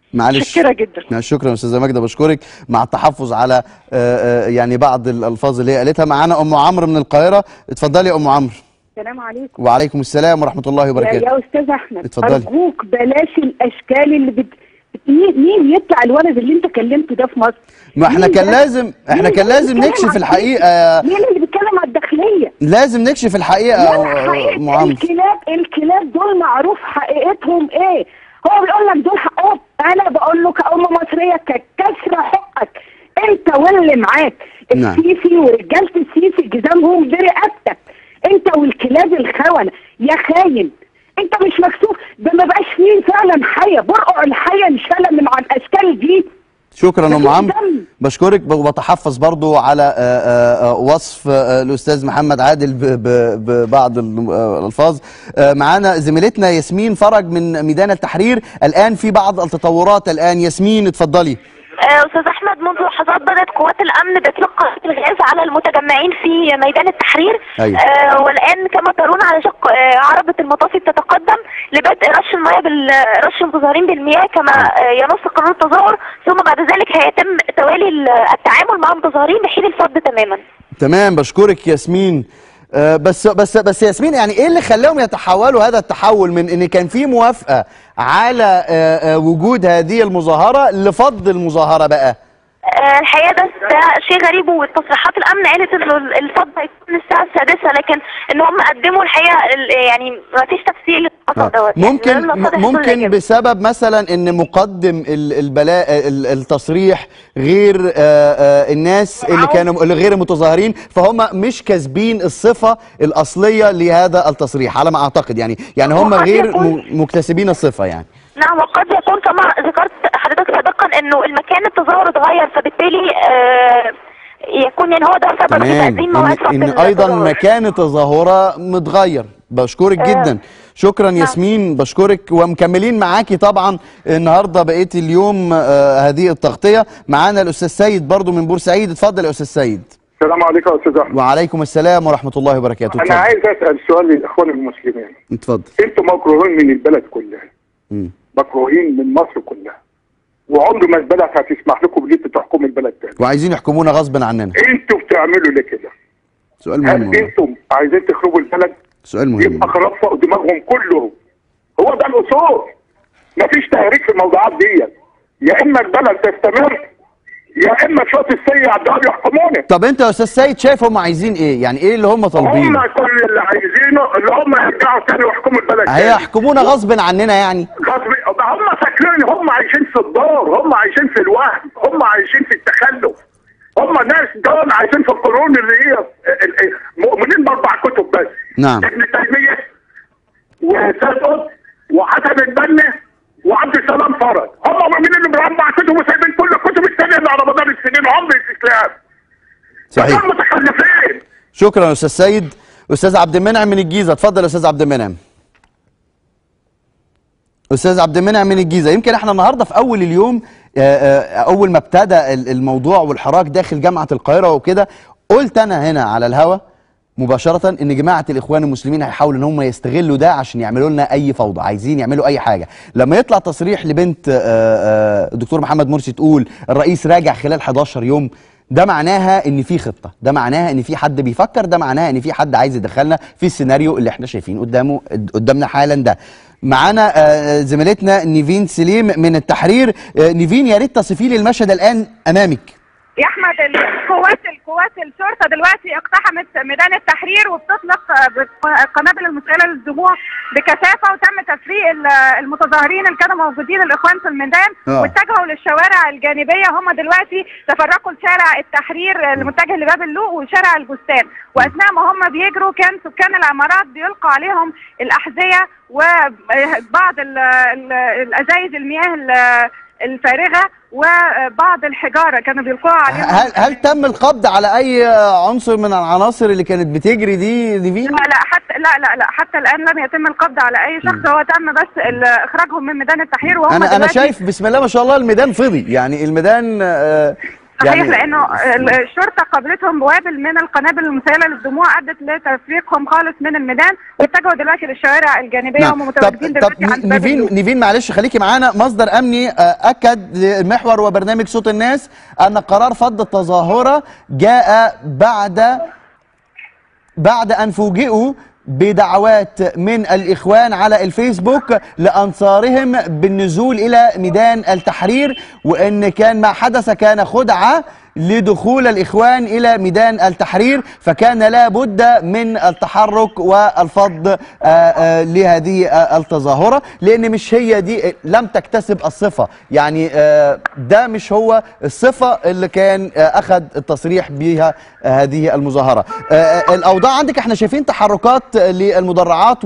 معلش متشكره جدا نعم، شكرا استاذه ماجده بشكرك مع التحفظ على آه، آه، يعني بعض الالفاظ اللي هي قالتها معانا ام عمرو من القاهره اتفضلي يا ام عمرو السلام عليكم وعليكم السلام ورحمه الله يا, وبركاته يا استاذ احمد اتفضلي. ارجوك بلاش الاشكال اللي بت... مين مين يطلع الولد اللي انت كلمته ده في مصر ما احنا مين كان ده؟ لازم احنا مين كان ده لازم بيتكلم نكشف عن الحقيقه مين اللي بيتكلم على الداخليه لازم نكشف الحقيقه لا يا لا حقيقة ام عمرو الكلاب الكلاب دول معروف حقيقتهم ايه هو بيقول لك دول حقهم انا بقول له كأم مصرية ككسر حقك انت واللي معاك نعم. السيسي ورجالة السيسي جزامهم برقبتك انت والكلاب الخونة يا خاين انت مش مكسوف ده ما بقاش فيه فعلا حية برقع الحية انشال من على الاشكال دي شكرا ام مفيش عمرو دم. بشكرك ب- وبتحفظ برضو على آه، آه، آه، وصف آه، الاستاذ محمد عادل ب- ب- ببعض ال- آه، الالفاظ آه، معانا زميلتنا ياسمين فرج من ميدان التحرير الان في بعض التطورات الان ياسمين اتفضلي آه، استاذ احمد منذ لحظات بدات قوات الامن باطلاق الغاز على المتجمعين في ميدان التحرير أيوة. آه، والان كما ترون على شق آه، عربه المطافي تتقدم لبدء رش المياه بال رش المتظاهرين بالمياه كما آه، ينص قانون التظاهر ثم بعد ذلك هيتم توالي ال- التعامل مع المتظاهرين بحين الفض تماما تمام بشكرك ياسمين آه، بس بس بس ياسمين يعني ايه اللي خلاهم يتحولوا هذا التحول من ان كان في موافقه على آه، آه، وجود هذه المظاهره لفض المظاهره بقى آه، الحقيقه ده, ده شيء غريب وتصريحات الامن قالت انه الفض هيكون الساعه السادسه لكن ان هم قدموا الحقيقه ال- يعني ما فيش تفسير للحصل دوت يعني ممكن لم نستطع حصول ممكن الإجابة. بسبب مثلا ان مقدم ال- البلاء ال- التصريح غير آه، آه، الناس اللي كانوا اللي غير المتظاهرين فهم مش كاسبين الصفه الاصليه لهذا التصريح على ما اعتقد يعني يعني هم وقد غير يكون- م- مكتسبين الصفه يعني نعم وقد يكون كما ذكرت حضرتك سابقا انه المكان التظاهر اتغير فبالتالي آه يكون يعني هو ده سبب في تمام تقديم موعد ان, فض إن ايضا التظاهر. مكان التظاهره متغير بشكرك آه. جدا شكرا ياسمين بشكرك ومكملين معاكي طبعا النهارده بقيه اليوم آه هذه التغطيه معانا الاستاذ سيد برضو من بورسعيد اتفضل يا استاذ سيد السلام عليكم يا استاذ احمد وعليكم السلام ورحمه الله وبركاته انا اتفضل عايز اسال سؤال للاخوان المسلمين اتفضل انتوا مكروهين من البلد كلها مم. مكروهين من مصر كلها وعمر ما البلد هتسمح لكم ان انتوا تحكموا البلد تاني وعايزين يحكمونا غصب عننا انتوا بتعملوا ليه كده؟ سؤال مهم هل والله. انتم عايزين تخربوا البلد؟ سؤال مهم يبقى خراب فوق دماغهم كلهم هو ده الاصول مفيش تهريج في الموضوعات دي يا اما البلد تستمر يا اما شوط السيء دول يحكمونا طب انت يا استاذ سيد شايف هم عايزين ايه يعني ايه اللي هم طالبينه هم كل اللي عايزينه اللي هم يرجعوا تاني يحكموا البلد تاني. هيحكمونا غصب عننا يعني غصب هم فاكرين هم عايشين في الدار هم عايشين في الوهم هم عايشين في التخلف هم ناس دول عايشين في القرون اللي هي ال- ال- مؤمنين باربع كتب بس نعم. ابن تيميه وسيد قطب وحسن البنا وعبد السلام فرج هم مؤمنين باربع كتب وسايبين كل الكتب الثانيه اللي على مدار السنين عمر الاسلام صحيح هم متخلفين شكرا يا استاذ سيد استاذ عبد المنعم من الجيزه اتفضل يا استاذ عبد المنعم استاذ عبد المنعم من الجيزه يمكن احنا النهارده في اول اليوم آه، آه، اول ما ابتدى ال- الموضوع والحراك داخل جامعه القاهره وكده قلت انا هنا على الهوا مباشرة ان جماعة الاخوان المسلمين هيحاولوا ان هم يستغلوا ده عشان يعملوا لنا اي فوضى، عايزين يعملوا اي حاجة، لما يطلع تصريح لبنت آه، آه، الدكتور محمد مرسي تقول الرئيس راجع خلال 11 يوم ده معناها ان في خطة، ده معناها ان في حد بيفكر، ده معناها ان في حد عايز يدخلنا في السيناريو اللي احنا شايفين قدامه قدامنا حالا ده. معانا آه، زميلتنا نيفين سليم من التحرير، آه، نيفين يا ريت تصفي لي المشهد الان امامك. يا احمد القوات القوات الشرطه دلوقتي اقتحمت ميدان التحرير وبتطلق آه، بق- القنابل المسيله للدموع بكثافه وتم تفريق ال- المتظاهرين اللي كانوا موجودين الاخوان في الميدان آه. واتجهوا للشوارع الجانبيه هم دلوقتي تفرقوا لشارع التحرير المتجه لباب اللوق وشارع البستان واثناء ما هم بيجروا كان سكان العمارات بيلقى عليهم الاحذيه وبعض ال- ال- الازايز المياه ال- الفارغه وبعض الحجاره كانوا بيلقوها عليهم هل هل تم القبض على اي عنصر من العناصر اللي كانت بتجري دي نيفين؟ لا لا حتى لا لا لا حتى الان لم يتم القبض على اي شخص هو تم بس ال- اخراجهم من ميدان التحرير وهم انا انا دلوقتي- شايف بسم الله ما شاء الله الميدان فضي يعني الميدان آه، صحيح لانه ال- الشرطه قابلتهم بوابل من القنابل المسيله للدموع ادت لتفريقهم خالص من الميدان واتجهوا دلوقتي للشوارع الجانبيه نعم. هم متواجدين طب, دلوقتي طب عند باب نيفين اللوق. نيفين معلش خليكي معانا مصدر امني آه، اكد للمحور وبرنامج صوت الناس ان قرار فض التظاهره جاء بعد بعد ان فوجئوا بدعوات من الاخوان على الفيسبوك لانصارهم بالنزول الى ميدان التحرير وان كان ما حدث كان خدعه لدخول الاخوان الى ميدان التحرير فكان لا بد من التحرك والفض آه، آه، لهذه آه، التظاهره لان مش هي دي لم تكتسب الصفه يعني آه، ده مش هو الصفه اللي كان آه، اخذ التصريح بها آه، هذه المظاهره آه، آه، الاوضاع عندك احنا شايفين تحركات آه، للمدرعات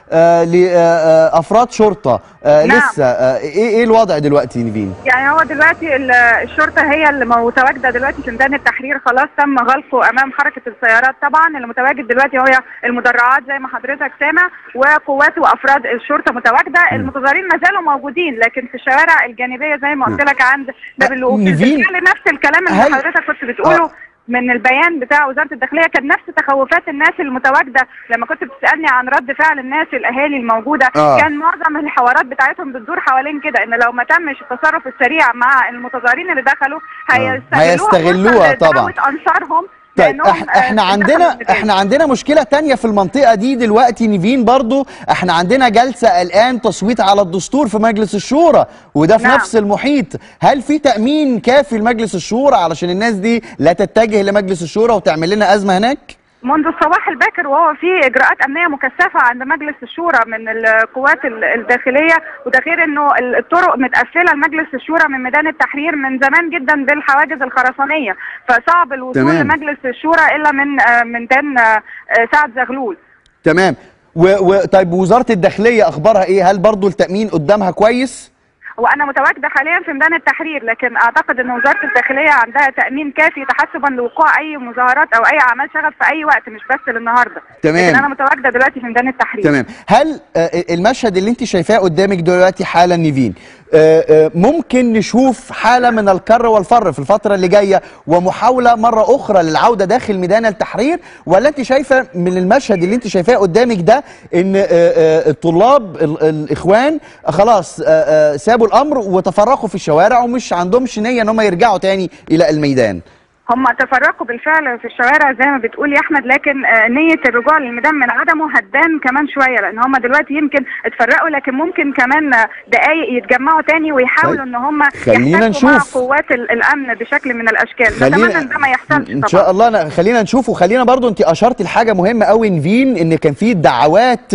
ولافراد شرطه آه، نعم. لسه آه، ايه ايه الوضع دلوقتي نيفين يعني هو دلوقتي ال- الشرطه هي اللي متواجده دلوقتي في ميدان التحرير خلاص تم غلقه امام حركه السيارات طبعا اللي متواجد دلوقتي هو المدرعات زي ما حضرتك سامع وقوات وافراد الشرطه متواجده المتظاهرين ما زالوا موجودين لكن في الشوارع الجانبيه زي ما قلت لك عند باب اللوق نيفين، بالفعل نفس الكلام اللي هل- حضرتك كنت بتقوله آه. من البيان بتاع وزاره الداخليه كان نفس تخوفات الناس المتواجده لما كنت بتسالني عن رد فعل الناس الاهالي الموجوده آه. كان معظم الحوارات بتاعتهم بتدور حوالين كده ان لو ما تمش التصرف السريع مع المتظاهرين اللي دخلوا هيستغلوها هيستغلوها فرصة طبعا. لدعوة انصارهم طيب لأنهم، احنا, آه، احنا دخلوا عندنا الميدان. احنا عندنا مشكله تانية في المنطقه دي دلوقتي نيفين برضو احنا عندنا جلسه الان تصويت على الدستور في مجلس الشورى وده في نعم. نفس المحيط هل في تامين كافي لمجلس الشورى علشان الناس دي لا تتجه لمجلس الشورى وتعمل لنا ازمه هناك منذ الصباح الباكر وهو في اجراءات امنيه مكثفه عند مجلس الشورى من القوات ال- الداخليه وده غير انه ال- الطرق متقفله لمجلس الشورى من ميدان التحرير من زمان جدا بالحواجز الخرسانيه فصعب الوصول تمام. لمجلس الشورى الا من آه، من ميدان آه، آه، سعد زغلول تمام و و طيب وزاره الداخليه اخبارها ايه هل برضو التامين قدامها كويس وانا متواجده حاليا في ميدان التحرير لكن اعتقد ان وزاره الداخليه عندها تامين كافي تحسبا لوقوع اي مظاهرات او اي اعمال شغب في اي وقت مش بس للنهارده تمام. لكن انا متواجده دلوقتي في ميدان التحرير تمام هل آه، المشهد اللي انت شايفاه قدامك دلوقتي حالا نيفين آه، آه، ممكن نشوف حالة من الكر والفر في الفترة اللي جاية ومحاولة مرة أخرى للعودة داخل ميدان التحرير ولا أنت شايفة من المشهد اللي أنت شايفاه قدامك ده إن آه، آه، الطلاب ال- الإخوان خلاص آه، آه، سابوا الأمر وتفرقوا في الشوارع ومش عندهمش نية إن هم يرجعوا تاني إلى الميدان هم تفرقوا بالفعل في الشوارع زي ما بتقول يا احمد لكن آه، نيه الرجوع للميدان من عدمه هتبان كمان شويه لان هم دلوقتي يمكن اتفرقوا لكن ممكن كمان آه، دقائق يتجمعوا تاني ويحاولوا طيب. ان هم خلينا يحتكوا مع نشوف. قوات ال- الامن بشكل من الاشكال نتمنى ان ده ما يحصلش ان طبعا شاء الله أنا خلينا نشوف وخلينا برضو انت اشرتي لحاجه مهمه قوي نفين ان كان في دعوات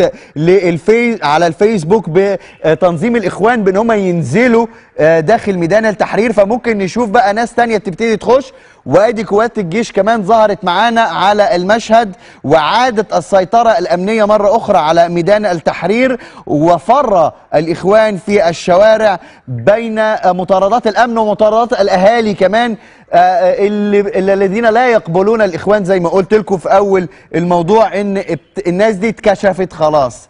للفي على الفيسبوك بتنظيم الاخوان بان هم ينزلوا آه، داخل ميدان التحرير فممكن نشوف بقى ناس تانية تبتدي تخش وادي قوات الجيش كمان ظهرت معانا على المشهد وعادت السيطره الامنيه مره اخرى على ميدان التحرير وفر الاخوان في الشوارع بين آه، مطاردات الامن ومطاردات الاهالي كمان آه، آه، اللي اللي- الذين لا يقبلون الاخوان زي ما قلت لكم في اول الموضوع ان ابت- الناس دي اتكشفت خلاص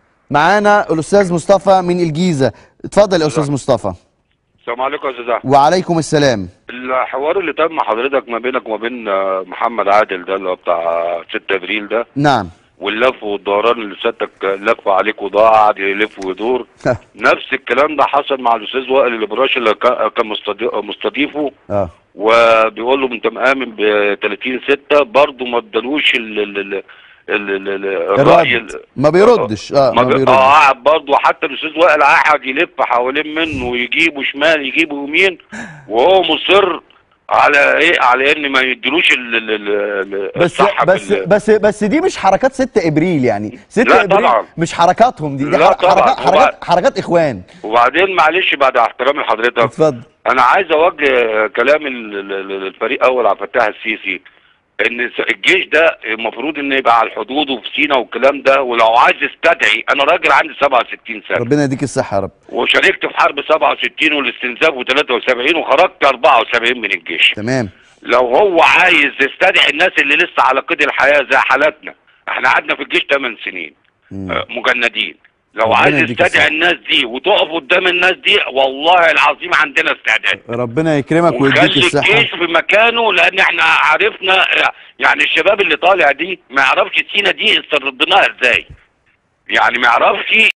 معانا الاستاذ مصطفى من الجيزه اتفضل يا استاذ مصطفى السلام عليكم يا استاذ احمد وعليكم السلام الحوار اللي تم حضرتك ما بينك وما بين آه، محمد عادل ده اللي هو بتاع 6 ابريل ده نعم واللف والدوران اللي سيادتك لف عليك وضاع قعد يلف ويدور نفس الكلام ده حصل مع الاستاذ وائل الابراش اللي كا- كان مستضي- مستضيفه اه وبيقول له انت مآمن ب 30 6 برضه ما ادالوش ال ال ال ال- ال- ال- الراي الرد ال- ما بيردش اه ما ما بي- بيردش اه قعد برضه حتى الاستاذ وائل قعد يلف حوالين منه ويجيبه شمال يجيبه يمين وهو مصر على ايه على ان ما يدلوش ال ال ال بس الصح بس بال- بس بس دي مش حركات 6 ابريل يعني 6 لا ابريل طبعا. مش حركاتهم دي دي لا حر- طبعا. حركات وبعد- حركات حركات اخوان وبعدين معلش بعد احترامي لحضرتك اتفضل انا عايز اوجه كلام ال- ال- ال- الفريق اول عبد الفتاح السيسي ان س- الجيش ده المفروض انه يبقى على الحدود وفي سينا والكلام ده ولو عايز استدعي انا راجل عندي 67 سنه ربنا يديك الصحه يا رب وشاركت في حرب 67 والاستنزاف و73 وخرجت 74 من الجيش تمام لو هو عايز يستدعي الناس اللي لسه على قيد الحياه زي حالاتنا احنا قعدنا في الجيش 8 سنين مم. آه، مجندين لو ربنا عايز يديك تستدعي الصحة. الناس دي وتقف قدام الناس دي والله العظيم عندنا استعداد ربنا يكرمك ويديك وخلي الصحه الجيش في مكانه لان احنا عرفنا يعني الشباب اللي طالع دي ما يعرفش سينا دي استردناها ازاي يعني ما يعرفش